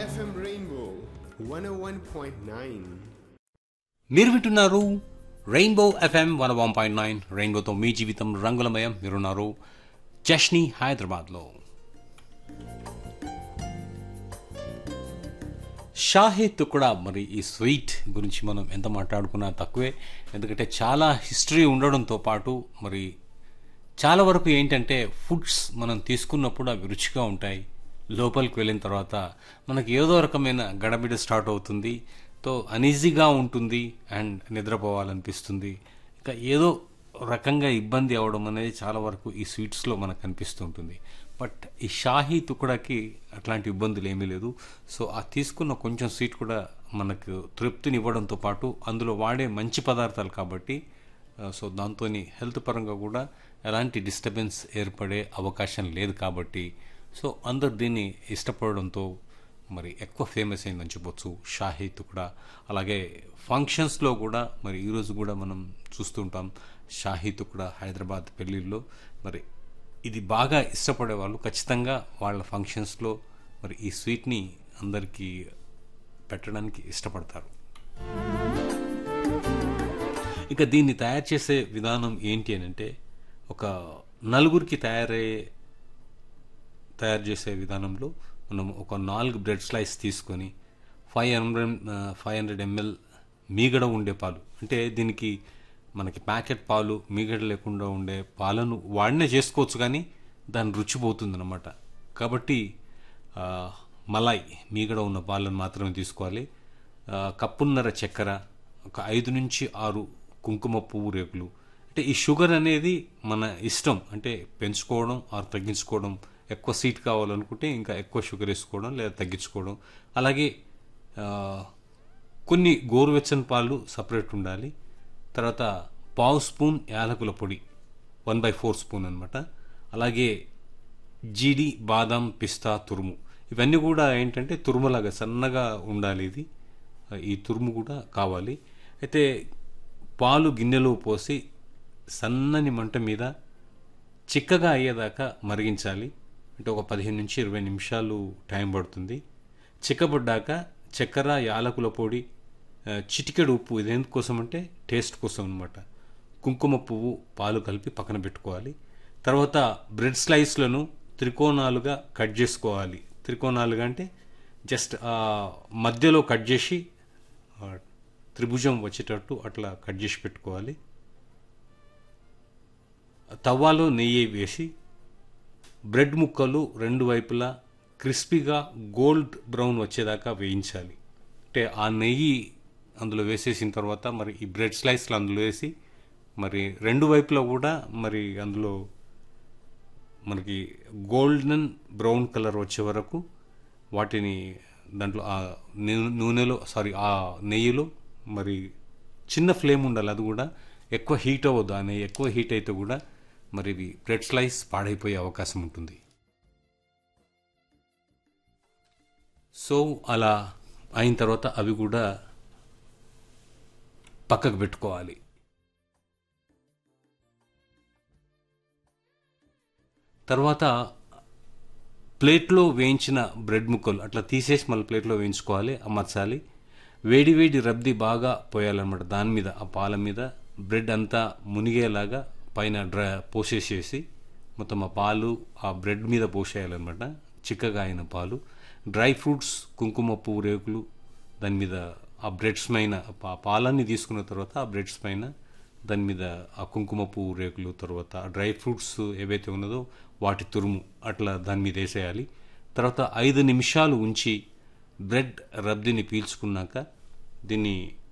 FM Rainbow 101.9. మీరు వింటున్నారు Rainbow FM one one point nine రెయిన్బోతో మీ జీవితం రంగులమయం మీరున్నారు జష్ని హైదరాబాద్లో షాహీ తుకుడా మరి ఈ స్వీట్ గురించి మనం ఎంత మాట్లాడుకున్నా తక్కువే ఎందుకంటే చాలా హిస్టరీ ఉండడంతో పాటు మరి చాలా వరకు ఏంటంటే ఫుడ్స్ మనం తీసుకున్నప్పుడు అవి రుచిగా ఉంటాయి లోపలికి వెళ్ళిన తర్వాత మనకి ఏదో రకమైన గడబిడ స్టార్ట్ అవుతుంది తో అనీజీగా ఉంటుంది అండ్ నిద్రపోవాలనిపిస్తుంది ఇంకా ఏదో రకంగా ఇబ్బంది అవడం అనేది చాలా వరకు ఈ స్వీట్స్లో మనకు అనిపిస్తూ ఉంటుంది బట్ ఈ షాహీ తుకుడాకి అట్లాంటి ఇబ్బందులు ఏమీ లేదు సో ఆ తీసుకున్న కొంచెం స్వీట్ కూడా మనకు తృప్తినివ్వడంతో పాటు అందులో వాడే మంచి పదార్థాలు కాబట్టి ఆ, సో దాంతో హెల్త్ పరంగా కూడా ఎలాంటి డిస్టర్బెన్స్ ఏర్పడే అవకాశం లేదు కాబట్టి సో అందరు దీన్ని ఇష్టపడడంతో మరి ఎక్కువ ఫేమస్ అయిందని చెప్పొచ్చు షాహీ తుకుడా అలాగే ఫంక్షన్స్లో కూడా మరి ఈరోజు కూడా మనం చూస్తుంటాం షాహీ తుకుడా హైదరాబాద్ పెళ్ళిళ్ళలో మరి ఇది బాగా ఇష్టపడే వాళ్ళు ఖచ్చితంగా వాళ్ళ ఫంక్షన్స్లో మరి ఈ స్వీట్ని అందరికీ పెట్టడానికి ఇష్టపడతారు ఇక దీన్ని తయారు చేసే విధానం ఏంటి అని అంటే ఒక నలుగురికి తయారయ్యే తయారు చేసే విధానంలో మనం ఒక నాలుగు బ్రెడ్ స్లైస్ తీసుకొని five hundred five hundred ML మీగడ ఉండే పాలు అంటే దీనికి మనకి ప్యాకెట్ పాలు మీగడ లేకుండా ఉండే పాలను వాడినే చేసుకోవచ్చు కానీ దాని రుచి పోతుంది అనమాట కాబట్టి ఆ, మలాయ్ మీగడ ఉన్న పాలను మాత్రమే తీసుకోవాలి ఆ, కప్పున్నర చక్కెర ఒక ఐదు నుంచి ఆరు కుంకుమ పువ్వు రేకులు అంటే ఈ షుగర్ అనేది మన ఇష్టం అంటే పెంచుకోవడం ఆర్ తగ్గించుకోవడం ఎక్కువ స్వీట్ కావాలనుకుంటే ఇంకా ఎక్కువ షుగర్ వేసుకోవడం లేదా తగ్గించుకోవడం అలాగే ఆ, కొన్ని గోరువెచ్చని పాలు సపరేట్ ఉండాలి తర్వాత పావు స్పూన్ యాలకుల పొడి వన్ బై ఫోర్ స్పూన్ అనమాట అలాగే జీడి బాదం పిస్తా తురుము ఇవన్నీ కూడా ఏంటంటే తురుములాగా సన్నగా ఉండాలి ఇది ఈ తురుము కూడా కావాలి అయితే పాలు గిన్నెలో పోసి సన్నని మంట మీద చిక్కగా అయ్యేదాకా మరిగించాలి అంటే ఒక పదిహేను నుంచి ఇరవై నిమిషాలు టైం పడుతుంది చిక్కబడ్డాక చక్కెర యాలకుల పొడి ఆ, చిటికెడు ఉప్పు ఇది ఎందుకోసం అంటే టేస్ట్ కోసం అనమాట కుంకుమ పువ్వు పాలు కలిపి పక్కన పెట్టుకోవాలి తర్వాత బ్రెడ్ స్లైస్లను త్రికోణాలుగా కట్ చేసుకోవాలి త్రికోణాలుగా అంటే జస్ట్ ఆ మధ్యలో కట్ చేసి ఆ, త్రిభుజం వచ్చేటట్టు అట్లా కట్ చేసి పెట్టుకోవాలి తవ్వాలో నెయ్యి వేసి బ్రెడ్ ముక్కలు రెండు వైపులా క్రిస్పీగా గోల్డ్ బ్రౌన్ వచ్చేదాకా వేయించాలి అంటే ఆ నెయ్యి అందులో వేసేసిన తర్వాత మరి ఈ బ్రెడ్ స్లైస్లు అందులో వేసి మరి రెండు వైపులా కూడా మరి అందులో మనకి గోల్డెన్ బ్రౌన్ కలర్ వచ్చే వరకు వాటిని దాంట్లో ఆ నూ- నూనెలో సారీ ఆ నెయ్యిలో మరి చిన్న ఫ్లేమ్ ఉండాలి అది కూడా ఎక్కువ హీట్ అవ్వద్దు ఆ నెయ్యి ఎక్కువ హీట్ అయితే కూడా మరి ఇవి బ్రెడ్ స్లైస్ పాడైపోయే అవకాశం ఉంటుంది సో అలా అయిన తర్వాత అవి కూడా పక్కకు పెట్టుకోవాలి తర్వాత ప్లేట్లో వేయించిన బ్రెడ్ ముక్కలు అట్లా తీసేసి మళ్ళీ ప్లేట్లో వేయించుకోవాలి అమర్చాలి వేడి వేడి రబ్ది బాగా పోయాలన్నమాట దాని మీద ఆ పాల మీద బ్రెడ్ అంతా మునిగేలాగా పైన డ్రై పోసేసేసి మొత్తం ఆ పాలు ఆ బ్రెడ్ మీద పోసేయాలన్నమాట చిక్కగా అయిన పాలు డ్రై ఫ్రూట్స్ కుంకుమ పువ్వు రేకులు దాని మీద ఆ బ్రెడ్స్ పైన ఆ పాలన్నీ తీసుకున్న తర్వాత ఆ బ్రెడ్స్ పైన దాని మీద ఆ కుంకుమ పువ్వు రేకులు తర్వాత ఆ డ్రై ఫ్రూట్స్ ఏవైతే ఉన్నదో వాటి తురుము అట్లా దాని మీద వేసేయాలి తర్వాత ఐదు నిమిషాలు ఉంచి బ్రెడ్ రబ్దిని పీల్చుకున్నాక దీన్ని